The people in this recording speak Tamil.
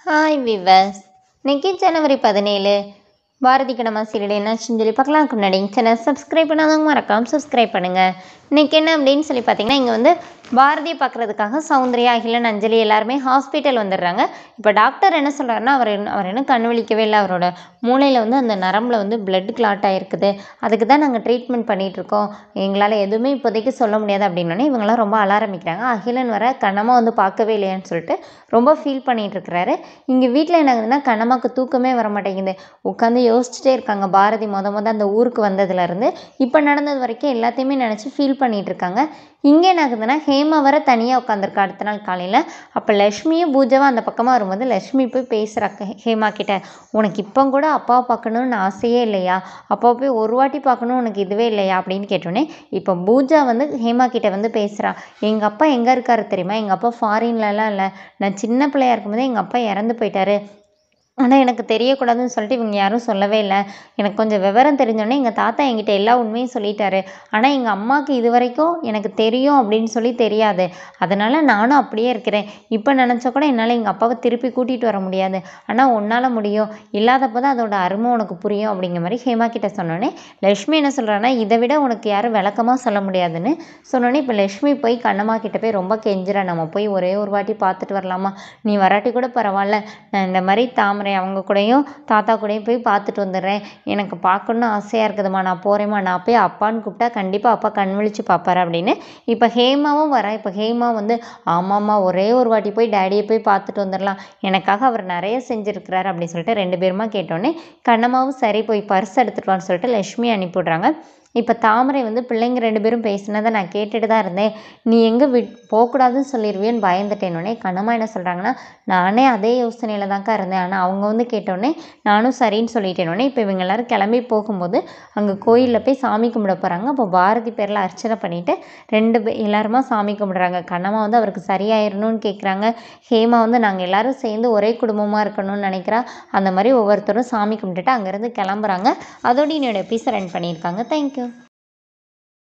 ஹாய் விவஸ் இன்னைக்கு ஜனவரி பதினேழு பாரதி கடமா சீரியல் என்னாச்சுன்னு சொல்லி பார்க்கலாம் முன்னாடி சேனல் சப்ஸ்கிரைப் பண்ணாதவங்க மறக்காம சப்ஸ்கிரைப் பண்ணுங்கள் இன்றைக்கி என்ன அப்படின்னு சொல்லி பார்த்தீங்கன்னா இங்கே வந்து பாரதியை பார்க்குறதுக்காக சௌந்தர்யா அகிலன் அஞ்சலி எல்லாருமே ஹாஸ்பிட்டல் வந்துடுறாங்க இப்போ டாக்டர் என்ன சொல்கிறாருன்னா அவர் இன்னும் அவர் இன்னும் கண் விழிக்கவே இல்லை அவரோட மூளையில் வந்து அந்த நரம்பில் வந்து பிளட் கிளாட் ஆகிருக்குது அதுக்கு தான் நாங்கள் ட்ரீட்மெண்ட் பண்ணிகிட்ருக்கோம் எங்களால் எதுவுமே இப்போதைக்கு சொல்ல முடியாது அப்படின்னோடனே இவங்களாம் ரொம்ப அழ ஆரம்பிக்கிறாங்க அகிலன் வர கண்ணம்மா வந்து பார்க்கவே இல்லையான்னு சொல்லிட்டு ரொம்ப ஃபீல் பண்ணிகிட்டு இருக்கிறாரு இங்கே வீட்டில் என்ன ஆகுதுன்னா கண்ணம்மாக்கு தூக்கமே வர மாட்டேங்குது உட்காந்து யோசிச்சுட்டே இருக்காங்க பாரதி மொத மொதல் அந்த ஊருக்கு வந்ததுலேருந்து இப்போ நடந்தது வரைக்கும் எல்லாத்தையுமே நினச்சி ஃபீல் பண்ணிகிட்டு இருக்காங்க இங்கே என்ன ஆகுதுன்னா ஹேமா வர தனியாக உட்காந்துருக்கா அடுத்த நாள் காலையில் அப்போ லக்ஷ்மியும் பூஜாவும் அந்த பக்கமாக வரும்போது லக்ஷ்மி போய் பேசுகிறாக்க ஹேமா கிட்ட உனக்கு இப்போ கூட அப்பாவை பார்க்கணுன்னு ஆசையே இல்லையா அப்பாவை போய் ஒரு வாட்டி பார்க்கணும் உனக்கு இதுவே இல்லையா அப்படின்னு கேட்டோன்னே இப்போ பூஜா வந்து ஹேமா கிட்ட வந்து பேசுகிறா எங்கள் அப்பா எங்கே இருக்காரு தெரியுமா எங்கள் அப்பா ஃபாரின்லலாம் இல்லை நான் சின்ன பிள்ளையா இருக்கும்போதே எங்கள் அப்பா இறந்து போயிட்டாரு ஆனால் எனக்கு தெரியக்கூடாதுன்னு சொல்லிட்டு இவங்க யாரும் சொல்லவே இல்லை எனக்கு கொஞ்சம் விவரம் தெரிஞ்சோடனே எங்கள் தாத்தா என்கிட்ட எல்லா உண்மையும் சொல்லிட்டாரு ஆனால் எங்கள் அம்மாவுக்கு இது வரைக்கும் எனக்கு தெரியும் அப்படின்னு சொல்லி தெரியாது அதனால் நானும் அப்படியே இருக்கிறேன் இப்போ நினச்சா கூட என்னால் எங்கள் அப்பாவை திருப்பி கூட்டிகிட்டு வர முடியாது ஆனால் உன்னால் முடியும் இல்லாதப்போ தான் அதோட அருமை உனக்கு புரியும் அப்படிங்கிற மாதிரி ஹேமா கிட்ட சொன்னோன்னே லக்ஷ்மி என்ன சொல்கிறான்னா இதை விட உனக்கு யாரும் விளக்கமாக சொல்ல முடியாதுன்னு சொன்னோன்னே இப்போ லக்ஷ்மி போய் கண்ணம்மா கிட்ட போய் ரொம்ப கெஞ்சுறா நம்ம போய் ஒரே ஒரு வாட்டி பார்த்துட்டு வரலாமா நீ வராட்டி கூட பரவாயில்ல நான் இந்த மாதிரி தாமரை அவங்க கூடயும் தாத்தா கூடயும் போய் பார்த்துட்டு வந்துடுறேன் எனக்கு பார்க்கணுன்னு ஆசையாக இருக்குதும்மா நான் போகிறேம்மா நான் போய் அப்பான்னு கூப்பிட்டா கண்டிப்பாக அப்பா கண் விழிச்சு பார்ப்பாரு அப்படின்னு இப்போ ஹேமாவும் வரா இப்போ ஹேமா வந்து ஆமாம்மா ஒரே ஒரு வாட்டி போய் டேடியை போய் பார்த்துட்டு வந்துடலாம் எனக்காக அவர் நிறைய செஞ்சுருக்கிறாரு அப்படின்னு சொல்லிட்டு ரெண்டு பேருமா கேட்டோன்னே கண்ணம்மாவும் சரி போய் பர்ஸ் எடுத்துகிட்டு வான்னு சொல்லிட்டு லக்ஷ்மி அனுப்பிவிட்றாங்க இப்போ தாமரை வந்து பிள்ளைங்க ரெண்டு பேரும் பேசினதை நான் கேட்டுட்டு தான் இருந்தேன் நீ எங்கே விட் போகக்கூடாதுன்னு சொல்லிடுவியோன்னு பயந்துட்டேனோடனே கண்ணம்மா என்ன சொல்கிறாங்கன்னா நானே அதே யோசனையில் தான்க்கா இருந்தேன் ஆனால் அவங்க வந்து கேட்டோடனே நானும் சரின்னு சொல்லிட்டேனோடனே இப்போ இவங்க எல்லாரும் கிளம்பி போகும்போது அங்கே கோயிலில் போய் சாமி கும்பிட போகிறாங்க அப்போ பாரதி பேரில் அர்ச்சனை பண்ணிவிட்டு ரெண்டு பே எல்லாருமா சாமி கும்பிடுறாங்க கண்ணம்மா வந்து அவருக்கு சரியாயிடணும்னு கேட்குறாங்க ஹேமா வந்து நாங்கள் எல்லாரும் சேர்ந்து ஒரே குடும்பமாக இருக்கணும்னு நினைக்கிறா அந்த மாதிரி ஒவ்வொருத்தரும் சாமி கும்பிட்டுட்டு அங்கேருந்து கிளம்புறாங்க அதோடு என்னோட எபிசோட் ரன் பண்ணியிருக்காங்க தேங்க்யூ